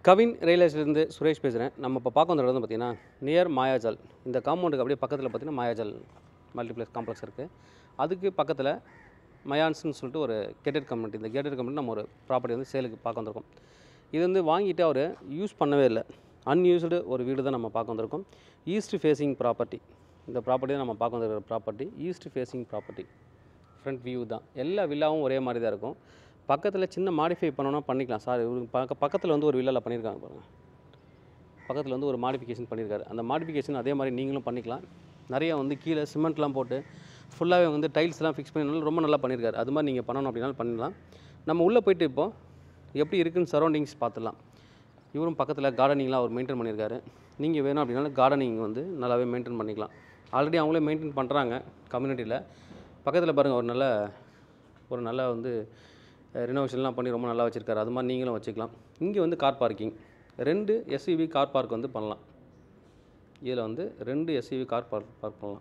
Kavin real எஸ்டேட்லேருந்து Suresh பேசுகிறேன் நம்ம இப்போ பார்க்க வந்த இடம் வந்து பார்த்தீங்கன்னா நியர் மாயாஜால் இந்த காம்பவுண்டுக்கு அப்படியே பக்கத்தில் பார்த்தீங்கன்னா மாயாஜால் மல்டிப்ளெக்ஸ் காம்ப்ளெக்ஸ் இருக்குது அதுக்கு பக்கத்தில் மயான்ஸ்னு சொல்லிட்டு ஒரு கேட்டட் கம்யூனிட்டி இந்த கேட்டட் கம்யூனிட்டி நம்ம ஒரு ப்ராப்பர்ட்டி வந்து சேலுக்கு பார்க்க வந்திருக்கோம் இது வந்து வாங்கிட்டு அவர் யூஸ் பண்ணவே இல்லை அன்யூஸ்டு ஒரு வீடு தான் நம்ம பார்க்க வந்திருக்கோம் ஈஸ்ட் ஃபேஸிங் ப்ராப்பர்ட்டி இந்த ப்ராப்பர்ட்டி தான் நம்ம பார்க்க வந்திருக்கிற property east facing property front view தான் எல்லா வில்லாவும் ஒரே மாதிரி தான் இருக்கும் பக்கத்தில் சின்ன மாடிஃபை பண்ணணும்னா பண்ணிக்கலாம் சார் இவருக்கு பக்க பக்கத்தில் வந்து ஒரு வில்லாவில் பண்ணியிருக்காங்க பாருங்கள் பக்கத்தில் வந்து ஒரு மாடிஃபிகேஷன் பண்ணியிருக்காரு அந்த மாடிஃபிகேஷன் அதே மாதிரி நீங்களும் பண்ணிக்கலாம் நிறைய வந்து கீழே சிமெண்ட்லாம் போட்டு ஃபுல்லாகவே வந்து டைல்ஸ்லாம் ஃபிக்ஸ் பண்ணி நல்லா ரொம்ப நல்லா பண்ணியிருக்காரு அது மாதிரி நீங்கள் பண்ணணும் அப்படின்னாலும் பண்ணிடலாம் நம்ம உள்ளே போயிட்டு இப்போ எப்படி இருக்குன்னு சரௌண்டிங்ஸ் பார்த்துடலாம் இவரும் பக்கத்தில் கார்டனிங்லாம் அவர் மெயின்டைன் பண்ணியிருக்காரு நீங்கள் வேணும் அப்படின்னாலும் கார்டனிங் வந்து நல்லாவே மெயின்டைன் பண்ணிக்கலாம் ஆல்ரெடி அவங்களே மெயின்டைன் பண்ணுறாங்க கம்யூனிட்டியில் பக்கத்தில் பாருங்கள் ஒரு நல்ல ஒரு நல்ல வந்து ரினோவேஷன்லாம் பண்ணி ரொம்ப நல்லா வச்சுருக்காரு அது மாதிரி நீங்களும் வச்சுக்கலாம் இங்கே வந்து கார் பார்க்கிங் ரெண்டு எஸ்யூவி கார் பார்க் வந்து பண்ணலாம் இதில் வந்து ரெண்டு எஸ்யூவி கார் பார்க் பார்க் பண்ணலாம்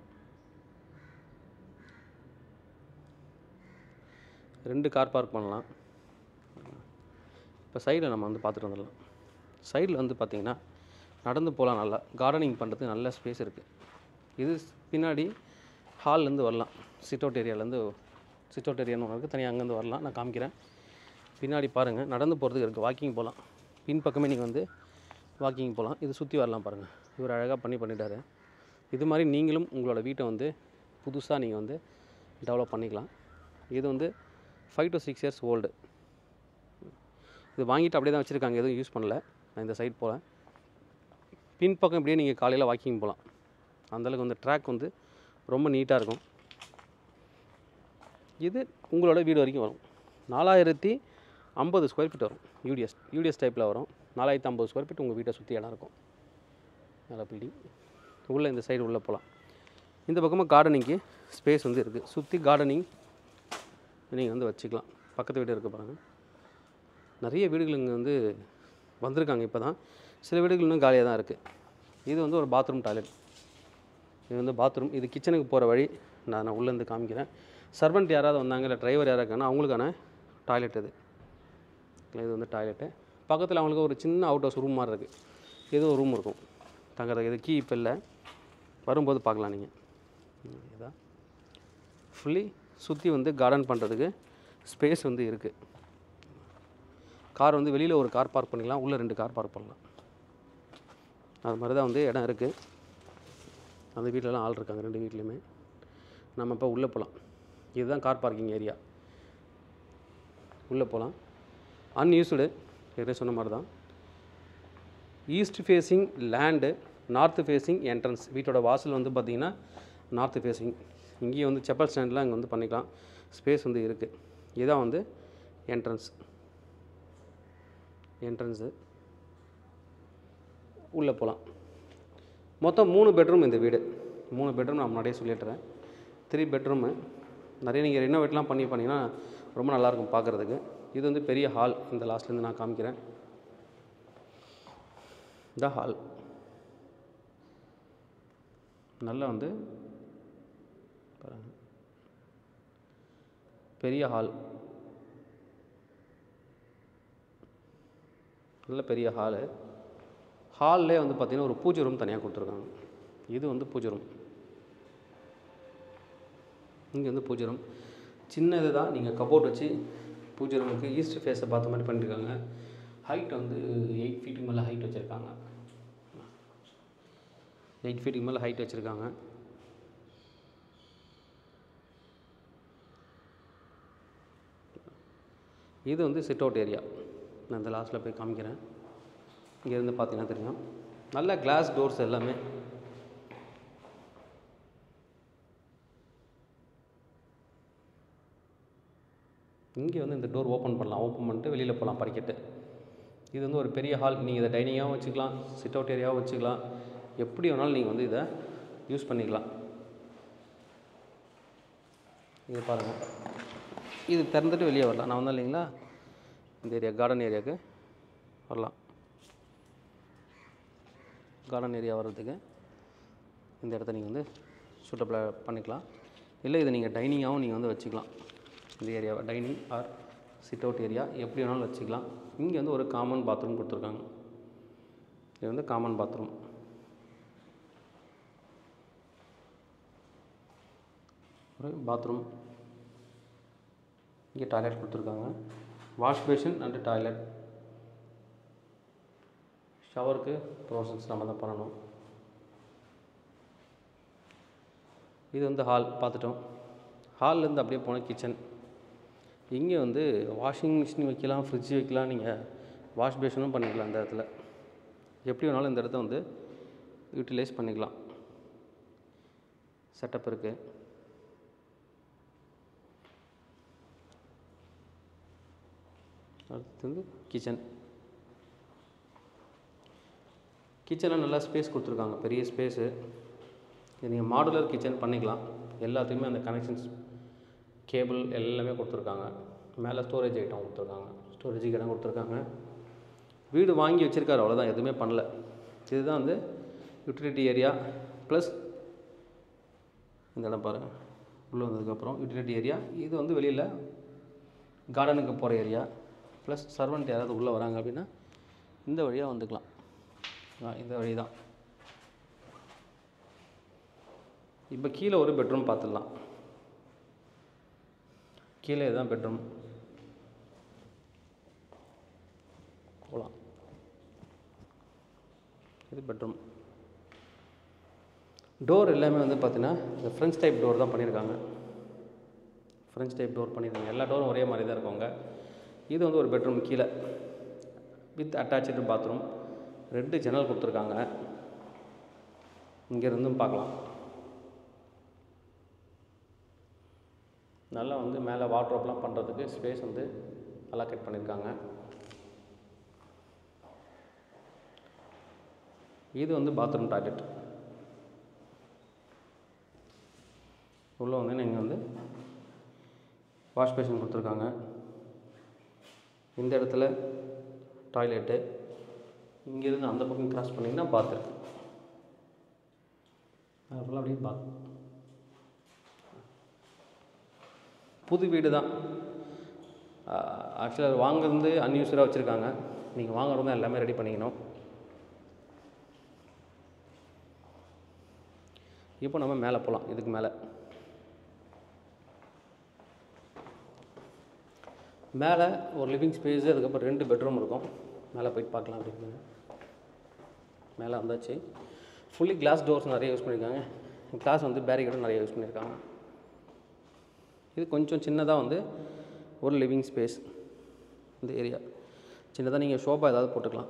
ரெண்டு கார் பார்க் பண்ணலாம் இப்போ சைடில் நம்ம வந்து பார்த்துட்டு வந்துடலாம் சைடில் வந்து பார்த்திங்கன்னா நடந்து போகலாம் நல்லா கார்டனிங் பண்ணுறதுக்கு நல்ல ஸ்பேஸ் இருக்குது இது பின்னாடி ஹால்லேருந்து வரலாம் சிட் அவுட் ஏரியாலேருந்து சிட் அவுட் ஏரியான்னு ஒன்று இருக்குது தனியாக அங்கேருந்து வரலாம் நான் காமிக்கிறேன் பின்னாடி பாருங்கள் நடந்து போகிறதுக்கு இருக்குது வாக்கிங் போகலாம் பின்பக்கமே நீங்கள் வந்து வாக்கிங் போகலாம் இது சுற்றி வரலாம் பாருங்கள் இவர் அழகாக பண்ணி பண்ணிட்டாரு இது மாதிரி நீங்களும் உங்களோட வீட்டை வந்து புதுசாக நீங்கள் வந்து டெவலப் பண்ணிக்கலாம் இது வந்து five to six years old இது வாங்கிட்டு அப்படியே தான் வச்சுருக்காங்க எதுவும் யூஸ் பண்ணல நான் இந்த சைட் போகிறேன் பின்பக்கம் இப்படியே நீங்கள் காலையில் வாக்கிங் போகலாம் அந்தளவுக்கு வந்து ட்ராக் வந்து ரொம்ப நீட்டாக இருக்கும் இது உங்களோட வீடு வரைக்கும் வரும் நாலாயிரத்தி ஐம்பது ஸ்கொயர் ஃபீட் வரும் யூடிஎஸ் யூடிஎஸ் டைப்பில் வரும் நாலாயிரத்தி ஐம்பது ஸ்கொயர் ஃபீட் உங்கள் வீட்டை சுற்றி இடம் இருக்கும் நல்ல பில்டிங் உள்ளே இந்த சைடு உள்ளே போகலாம் இந்த பக்கமாக கார்டனிங்க்கு ஸ்பேஸ் வந்து இருக்குது சுற்றி கார்டனிங் நீங்கள் வந்து வச்சுக்கலாம் பக்கத்து வீடு இருக்க பாருங்கள் நிறைய வீடுகள் இங்கே வந்து வந்திருக்காங்க இப்போ தான் சில வீடுகள் இன்னும் காலியாக தான் இருக்குது இது வந்து ஒரு பாத்ரூம் டாய்லெட் இது வந்து பாத்ரூம் இது கிச்சனுக்கு போகிற வழி நான் நான் உள்ளேருந்து காமிக்கிறேன் சர்வெண்ட் யாராவது வந்தாங்க இல்லை டிரைவர் யாராவது இருக்காங்கன்னா அவங்களுக்கான டாய்லெட் இது இது வந்து டாய்லெட்டு பக்கத்தில் அவங்களுக்கு ஒரு சின்ன அவுட் ஹவுஸ் ரூம் மாதிரி இருக்குது இது ஒரு ரூம் இருக்கும் தங்குறதுக்கு இது கீ இப்போ இல்லை வரும்போது பார்க்கலாம் நீங்கள் இதான் ஃபுல்லி சுற்றி வந்து கார்டன் பண்ணுறதுக்கு ஸ்பேஸ் வந்து இருக்குது கார் வந்து வெளியில் ஒரு கார் பார்க் பண்ணிக்கலாம் உள்ளே ரெண்டு கார் பார்க் பண்ணலாம் அது மாதிரி தான் வந்து இடம் இருக்குது அந்த வீட்டிலலாம் ஆள் இருக்காங்க ரெண்டு வீட்லேயுமே நம்ம இப்போ உள்ளே போகலாம் இதுதான் கார் பார்க்கிங் ஏரியா உள்ளே போகலாம் அன்யூஸ்டு ஏற்கனவே சொன்ன மாதிரி தான் east facing land north facing entrance வீட்டோட வாசல் வந்து பார்த்திங்கன்னா நார்த்து ஃபேஸிங் இங்கேயும் வந்து செப்பல் ஸ்டாண்ட்லாம் இங்கே வந்து பண்ணிக்கலாம் ஸ்பேஸ் வந்து இருக்குது இதுதான் வந்து என்ட்ரன்ஸ் என்ட்ரன்ஸு உள்ளே போகலாம் மொத்தம் மூணு பெட்ரூம் இந்த வீடு மூணு பெட்ரூம் நான் முன்னாடியே சொல்லிட்டுறேன் த்ரீ பெட்ரூமு நிறைய நீங்கள் ரெனோவேட்லாம் பண்ணி பண்ணிங்கன்னா ரொம்ப நல்லாயிருக்கும் பார்க்குறதுக்கு இது வந்து பெரிய ஹால் இந்த லாஸ்ட்லேருந்து நான் காமிக்கிறேன் இந்த ஹால் நல்லா வந்து பாருங்க பெரிய ஹால் நல்ல பெரிய ஹாலு ஹால்லே வந்து பார்த்திங்கன்னா ஒரு பூஜை ரூம் தனியாக கொடுத்துருக்காங்க இது வந்து பூஜை ரூம் இங்கே வந்து பூஜை ரூம் சின்ன இது தான் நீங்கள் கபோர்ட் வச்சு பூஜை ரூமுக்கு ஈஸ்ட் ஃபேஸை பார்த்த மாதிரி பண்ணியிருக்காங்க ஹைட் வந்து எயிட் ஃபீட்டுக்கு மேலே ஹைட் வச்சுருக்காங்க எயிட் ஃபீட்டுக்கு மேலே ஹைட் வச்சுருக்காங்க இது வந்து சிட் அவுட் ஏரியா நான் இந்த லாஸ்ட்டில் போய் காமிக்கிறேன் இங்கேருந்து பார்த்தீங்கன்னா தெரியும் நல்ல கிளாஸ் டோர்ஸ் எல்லாமே இங்கே வந்து இந்த டோர் ஓப்பன் பண்ணலாம் ஓப்பன் பண்ணிட்டு வெளியில் போகலாம் படிக்கட்டு இது வந்து ஒரு பெரிய ஹால் நீங்கள் இதை டைனிங்காகவும் வச்சுக்கலாம் சிட் அவுட் ஏரியாவும் வச்சுக்கலாம் எப்படி வேணாலும் நீங்கள் வந்து இதை யூஸ் பண்ணிக்கலாம் இது பாருங்கள் இது திறந்துட்டு வெளியே வரலாம் நான் வந்தேன் இல்லைங்களா இந்த ஏரியா கார்டன் ஏரியாவுக்கு வரலாம் கார்டன் ஏரியா வர்றதுக்கு இந்த இடத்த நீங்கள் வந்து சூட்டபிளாக பண்ணிக்கலாம் இல்லை இதை நீங்கள் டைனிங்காகவும் நீங்கள் வந்து வச்சுக்கலாம் இந்த ஏரியாவை dining or sit out area எப்படி வேணாலும் வச்சுக்கலாம் இங்கே வந்து ஒரு காமன் பாத்ரூம் கொடுத்துருக்காங்க இது வந்து காமன் பாத்ரூம் ஒரு பாத்ரூம் இங்கே டாய்லெட் கொடுத்துருக்காங்க வாஷ் பேஷன் அண்டு டாய்லெட் ஷவருக்கு ப்ரோசஸ் நம்ம தான் பண்ணணும் இது வந்து ஹால் பார்த்துட்டோம் ஹால்லேருந்து அப்படியே போனால் கிச்சன் இங்கே வந்து வாஷிங் மிஷின் வைக்கலாம் ஃப்ரிட்ஜ் வைக்கலாம் நீங்கள் வாஷ் பேஷனும் பண்ணிக்கலாம் இந்த இடத்துல எப்படி வேணாலும் இந்த இடத்த வந்து யூட்டிலைஸ் பண்ணிக்கலாம் செட்டப் இருக்குது அடுத்து வந்து கிச்சன் கிச்சனில் நல்லா ஸ்பேஸ் கொடுத்துருக்காங்க பெரிய ஸ்பேஸு இது நீங்கள் மாடுலர் கிச்சன் பண்ணிக்கலாம் எல்லாத்துக்குமே அந்த கனெக்ஷன்ஸ் கேபிள் எல்லாமே கொடுத்துருக்காங்க மேலே ஸ்டோரேஜ் ஐட்டம் கொடுத்துருக்காங்க ஸ்டோரேஜுக்கு இடம் கொடுத்துருக்காங்க வீடு வாங்கி வச்சுருக்காரு அவ்வளோதான் எதுவுமே பண்ணல இதுதான் வந்து யூட்டிலிட்டி ஏரியா ப்ளஸ் இந்த இடம் பாருங்கள் உள்ளே வந்ததுக்கப்புறம் யூட்டிலிட்டி ஏரியா இது வந்து வெளியில் கார்டனுக்கு போகிற ஏரியா ப்ளஸ் சர்வெண்ட் யாராவது உள்ளே வராங்க அப்படின்னா இந்த வழியாக வந்துக்கலாம் ஆ, இந்த வழி தான் இப்போ கீழே ஒரு பெட்ரூம் பார்த்துடலாம் கீழே இதுதான் பெட்ரூம் போகலாம் இது பெட்ரூம் டோர் எல்லாமே வந்து பார்த்தீங்கன்னா இந்த ஃப்ரெஞ்ச் டைப் டோர் தான் பண்ணியிருக்காங்க ஃப்ரெஞ்ச் டைப் டோர் பண்ணியிருக்காங்க எல்லா டோரும் ஒரே மாதிரி தான் இருக்குங்க இது வந்து ஒரு பெட்ரூம் கீழே வித் அட்டாச்சு பாத்ரூம் ரெண்டு ஜன்னல் கொடுத்துருக்காங்க இங்கேருந்தும் பார்க்கலாம் நல்லா வந்து மேலே வாட்ரோப்லாம் பண்ணுறதுக்கு ஸ்பேஸ் வந்து அலாக்கேட் பண்ணியிருக்காங்க இது வந்து பாத்ரூம் டாய்லெட் உள்ளே வந்து நீங்கள் வந்து வாஷ் பேஷன் கொடுத்துருக்காங்க இந்த இடத்துல டாய்லெட்டு இங்கேருந்து அந்த பக்கம் கிராஸ் பண்ணிங்கன்னா பாத் இருக்கு அது ஃபுல்லாக அப்படியே பாத் புது வீடு தான் ஆக்சுவலாக வாங்குறது அன்யூஸ்டாக வச்சுருக்காங்க நீங்கள் வாங்குறது தான் எல்லாமே ரெடி பண்ணிக்கணும் இப்போ நம்ம மேலே போகலாம் இதுக்கு மேலே மேலே ஒரு லிவிங் ஸ்பேஸு அதுக்கப்புறம் ரெண்டு பெட்ரூம் இருக்கும் மேலே போயிட்டு பார்க்கலாம் அப்படின்னு மேலே வந்தாச்சு ஃபுல்லி கிளாஸ் டோர்ஸ் நிறைய யூஸ் பண்ணியிருக்காங்க கிளாஸ் வந்து பேரிகேடும் நிறைய யூஸ் பண்ணியிருக்காங்க இது கொஞ்சம் சின்னதாக வந்து ஒரு லிவிங் ஸ்பேஸ் இந்த ஏரியா சின்னதாக நீங்கள் ஷோபா ஏதாவது போட்டுக்கலாம்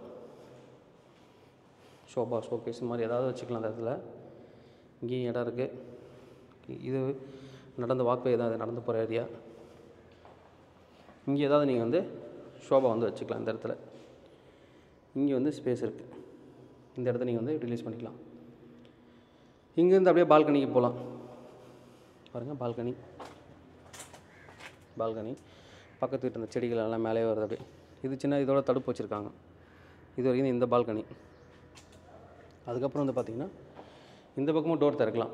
ஷோபா ஷோகேஸ் மாதிரி ஏதாவது வச்சுக்கலாம் அந்த இடத்துல இங்கேயும் இடம் இருக்குது இது நடந்து வாக்வே ஏதாவது நடந்து போகிற ஏரியா இங்கே ஏதாவது நீங்கள் வந்து ஷோபா வந்து வச்சுக்கலாம் இந்த இடத்துல இங்கே வந்து ஸ்பேஸ் இருக்குது இந்த இடத்த நீங்கள் வந்து ரிலீஸ் பண்ணிக்கலாம் இங்கேருந்து அப்படியே பால்கனிக்கு போகலாம் பாருங்கள் பால்கனி பால்கனி பக்கத்து வீட்டு அந்த செடிகள் எல்லாம் மேலே வருது அப்படியே இது சின்ன இதோட தடுப்பு வச்சுருக்காங்க இது வரைக்கும் இந்த பால்கனி அதுக்கப்புறம் வந்து பார்த்திங்கன்னா இந்த பக்கமும் டோர் திறக்கலாம்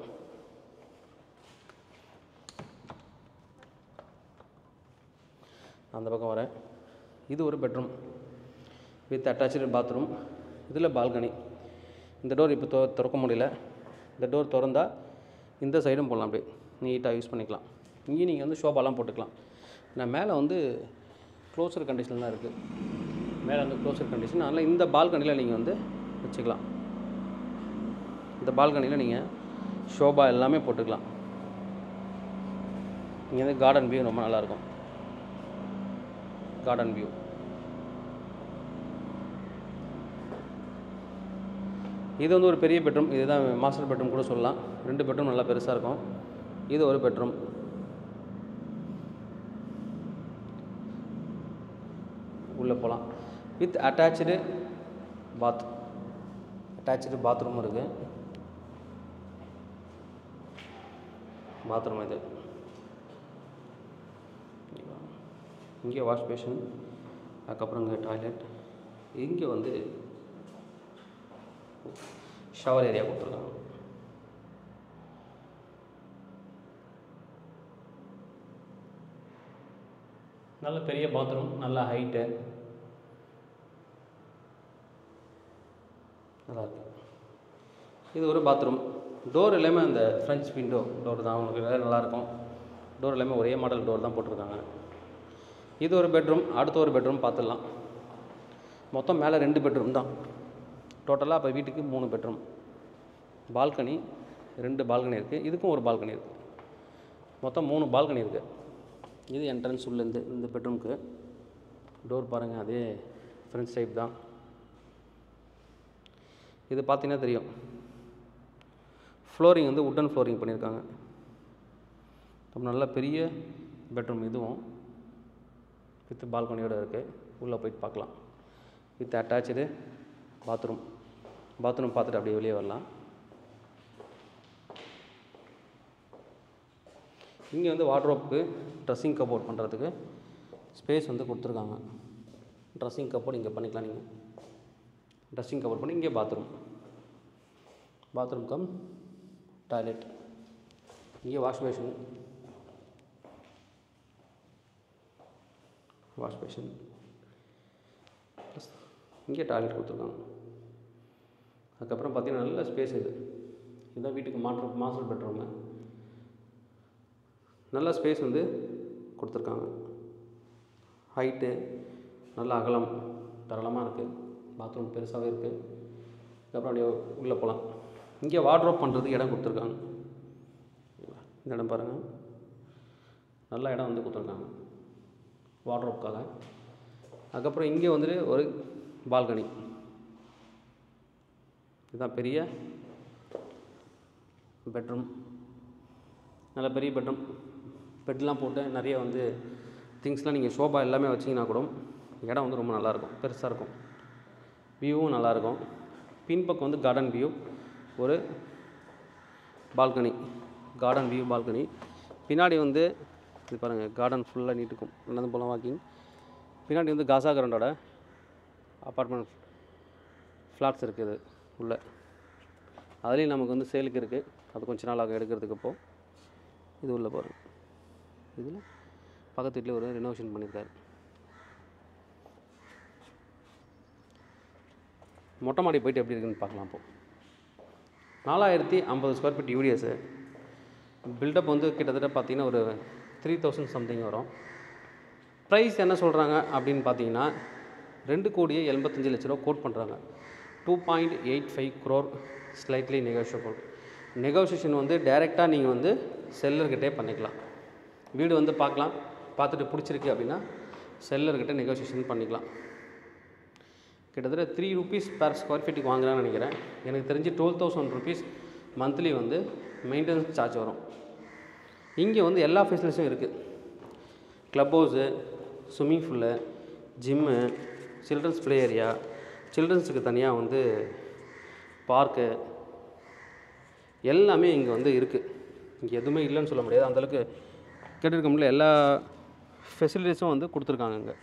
அந்த பக்கம் வரேன் இது ஒரு பெட்ரூம் வித் அட்டாச்சு பாத்ரூம் இதில் பால்கனி இந்த டோர் இப்போ தொ திறக்க முடியல இந்த டோர் திறந்தா இந்த சைடும் போடலாம் அப்படியே நீட்டாக யூஸ் பண்ணிக்கலாம் இங்கேயும் நீங்கள் வந்து ஷோபாலாம் போட்டுக்கலாம் நான் மேலே வந்து க்ளோசர் கண்டிஷனில் தான் இருக்குது மேலே வந்து க்ளோசர் கண்டிஷன் அதனால் இந்த பால்கனியில் நீங்கள் வந்து வச்சுக்கலாம் இந்த பால்கனியில் நீங்கள் ஷோபா எல்லாமே போட்டுக்கலாம் இங்கே வந்து கார்டன் வியூ ரொம்ப நல்லாயிருக்கும் கார்டன் வியூ இது வந்து ஒரு பெரிய பெட்ரூம் இதுதான் மாஸ்டர் பெட்ரூம் கூட சொல்லலாம் ரெண்டு பெட்ரூம் நல்லா பெருசாக இருக்கும் இது ஒரு பெட்ரூம் உள்ளே போகலாம் with attach bath attach bathroom இருக்குது பாத்ரூம் இது இங்கே வாஷ் பேஷன் அதுக்கப்புறம் இங்கே டாய்லெட் இங்கே வந்து ஷவர் ஏரியா கொடுத்துருக்காங்க நல்ல பெரிய பாத்ரூம் நல்ல ஹைட்டு நல்லா இருக்கு இது ஒரு பாத்ரூம் டோர் எல்லாமே அந்த ஃப்ரெஞ்ச் விண்டோ டோர் தான் உங்களுக்கு வேலை நல்லாயிருக்கும் டோர் எல்லாமே ஒரே மாடல் டோர் தான் போட்டிருக்காங்க இது ஒரு பெட்ரூம் அடுத்த ஒரு பெட்ரூம் பார்த்துடலாம் மொத்தம் மேலே ரெண்டு பெட்ரூம் தான் டோட்டலாக அப்போ வீட்டுக்கு மூணு பெட்ரூம் பால்கனி ரெண்டு பால்கனி இருக்குது இதுக்கும் ஒரு பால்கனி இருக்குது மொத்தம் மூணு பால்கனி இருக்குது இது என்ட்ரன்ஸ் உள்ளேருந்து இந்த பெட்ரூம்க்கு டோர் பாருங்கள் அதே ஃப்ரெண்ட்ஸ் டைப் தான் இது பார்த்தீங்கன்னா தெரியும் ஃப்ளோரிங் வந்து உட்டன் ஃப்ளோரிங் பண்ணியிருக்காங்க ரொம்ப நல்ல பெரிய பெட்ரூம் இதுவும் வித் பால்கனியோடு இருக்குது உள்ளே போயிட்டு பார்க்கலாம் வித் அட்டாச்சு பாத்ரூம் பாத்ரூம் பார்த்துட்டு அப்படியே வெளியே வரலாம் இங்கே வந்து வார்ட்ரோப்புக்கு ட்ரெஸ்ஸிங் கபோர்ட் பண்ணுறதுக்கு ஸ்பேஸ் வந்து கொடுத்துருக்காங்க ட்ரெஸ்ஸிங் கபோர்ட் இங்கே பண்ணிக்கலாம் நீங்கள் ட்ரெஸ்ஸிங் கபோர்ட் பண்ணி இங்கே பாத்ரூம் பாத்ரூம் கம் டாய்லெட் இங்கே வாஷ் பேஷன் வாஷ் பேஷன் இங்கே டாய்லெட் கொடுத்துருக்காங்க அதுக்கப்புறம் பார்த்தீங்கன்னா நல்ல ஸ்பேஸ் இது இதுதான் வீட்டுக்கு மாற்று மாஸ்டர் பெட்ரூமு நல்ல ஸ்பேஸ் வந்து கொடுத்துருக்காங்க ஹைட்டு நல்ல அகலம் தாராளமாக இருக்குது பாத்ரூம் பெருசாகவே இருக்குது அதுக்கப்புறம் அப்படியே உள்ளே போகலாம் இங்கே வார்ட்ரோப் பண்ணுறதுக்கு இடம் கொடுத்துருக்காங்க இந்த இடம் பாருங்கள் நல்ல இடம் வந்து கொடுத்துருக்காங்க வார்ட்ரோப்காக அதுக்கப்புறம் இங்கே வந்துட்டு ஒரு பால்கனி இதுதான் பெரிய பெட்ரூம் நல்ல பெரிய பெட்ரூம் பெட்லாம் போட்டு நிறைய வந்து திங்ஸ்லாம் நீங்கள் ஷோபா எல்லாமே வச்சிங்கன்னா கூட இடம் வந்து ரொம்ப நல்லாயிருக்கும் பெருசாக இருக்கும் வியூவும் நல்லாயிருக்கும் பின்பக்கம் வந்து கார்டன் வியூ ஒரு பால்கனி கார்டன் வியூ பால்கனி பின்னாடி வந்து இது பாருங்கள் கார்டன் ஃபுல்லாக நீட்டுக்கும் நடந்து போகலாம் வாக்கிங் பின்னாடி வந்து காசா கிரண்டோட அப்பார்ட்மெண்ட் ஃப்ளாட்ஸ் இருக்குது உள்ள அதுலேயும் நமக்கு வந்து சேலுக்கு இருக்குது அது கொஞ்ச நாள் ஆகும் எடுக்கிறதுக்கு இப்போ இது உள்ள பாருங்க இதில் பக்கத்து வீட்டில் ஒரு ரெனோவேஷன் பண்ணியிருக்காரு மொட்டை மாடி போயிட்டு எப்படி இருக்குன்னு பார்க்கலாம் இப்போ நாலாயிரத்தி ஐம்பது ஸ்கொயர் ஃபீட் யூடிஎஸு பில்டப் வந்து கிட்டத்தட்ட பார்த்தீங்கன்னா ஒரு த்ரீ தௌசண்ட் சம்திங் வரும் ப்ரைஸ் என்ன சொல்கிறாங்க அப்படின்னு பார்த்தீங்கன்னா ரெண்டு கோடியே எண்பத்தஞ்சு லட்ச ரூபா கோட் பண்ணுறாங்க two point eight five crore slightly negotiable negotiation வந்து டைரெக்டாக நீங்கள் வந்து செல்லர்கிட்டே பண்ணிக்கலாம் வீடு வந்து பார்க்கலாம் பார்த்துட்டு பிடிச்சிருக்கு அப்படின்னா செல்லர்கிட்ட நெகோசியேஷன் பண்ணிக்கலாம் கிட்டத்தட்ட த்ரீ ருபீஸ் per ஸ்கொயர் ஃபீட்டுக்கு வாங்குறான்னு நினைக்கிறேன் எனக்கு தெரிஞ்சு டுவெல் தௌசண்ட் ருபீஸ் மந்த்லி வந்து மெயின்டெனன்ஸ் சார்ஜ் வரும் இங்கே வந்து எல்லா ஃபெசிலிட்டிஸும் இருக்குது club house swimming pool gym children's play area சில்ட்ரன்ஸுக்கு தனியாக வந்து பார்க்கு எல்லாமே இங்கே வந்து இருக்குது இங்கே எதுவுமே இல்லைன்னு சொல்ல முடியாது அந்தளவுக்கு கேட்டிருக்கோம்ல எல்லா ஃபெசிலிட்டிஸும் வந்து கொடுத்துருக்காங்க இங்கே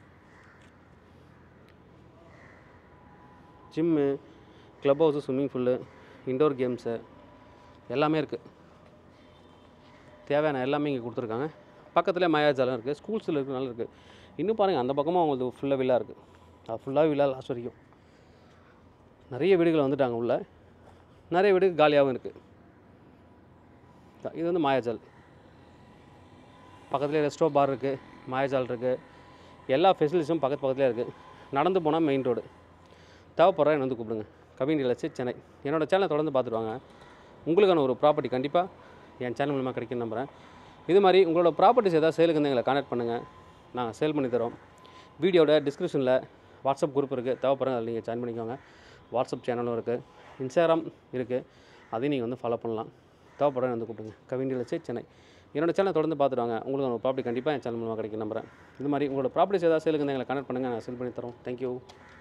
gym club house swimming pool indoor games எல்லாமே இருக்குது தேவையான எல்லாமே இங்கே கொடுத்துருக்காங்க பக்கத்தில் மாயாஜாலம் இருக்குது ஸ்கூல்ஸில் இருக்கிறனால இருக்குது இன்னும் பாருங்கள் அந்த பக்கமும் அவங்களுக்கு ஃபுல்லாக வில்லா இருக்குது அது ஃபுல்லாக வில்லா லாஸ்ட் வரைக்கும் நிறைய வீடுகள் வந்துட்டாங்க உள்ள நிறைய வீடு காலியாகவும் இருக்குது இது வந்து மாயாஜால் பக்கத்துலேயே ரெஸ்டோ பார் இருக்குது மாயாஜால் இருக்குது எல்லா ஃபெசிலிட்டிஸும் பக்கத்து பக்கத்துலேயே இருக்குது நடந்து போனால் மெயின் ரோடு தேவைப்படுறா என்ன வந்து கூப்பிடுங்க கவின் ரியல்ஸு சென்னை என்னோடய சேனலை தொடர்ந்து பார்த்துட்டு வாங்க உங்களுக்கான ஒரு ப்ராப்பர்ட்டி கண்டிப்பாக என் சேனல் மூலமாக கிடைக்கும் நம்புகிறேன் இது மாதிரி உங்களோட ப்ராப்பர்ட்டிஸ் ஏதாவது சேலுக்கு வந்து எங்களை கான்டாக்ட் பண்ணுங்கள் நாங்கள் சேல் பண்ணி தரோம் வீடியோட டிஸ்கிரிப்ஷனில் வாட்ஸ்அப் குரூப் இருக்குது தேவைப்படுறங்க அதில் நீங்கள் ஜாயின் பண்ணிக்கோங்க வாட்ஸ்அப் சேனலும் இருக்குது இன்ஸ்டாகிராம் இருக்குது அதையும் நீங்கள் வந்து ஃபாலோ பண்ணலாம் தேவைப்படுறேன் வந்து கூப்பிடுங்க கவின் ரியல்ஸு சென்னை என்னோட சேனலை தொடர்ந்து பார்த்துட்டு வாங்க உங்களுக்கு ஒரு ப்ராப்பர்ட்டி கண்டிப்பாக என் சேனல் மூலமாக கிடைக்கும் நம்புறேன் இது மாதிரி உங்களோட ப்ராப்பர்ட்டிஸ் ஏதாவது சேலுக்கு வந்து எங்களை கனெக்ட் பண்ணுங்கள் நான் சேல் பண்ணி தரோம் தேங்க்யூ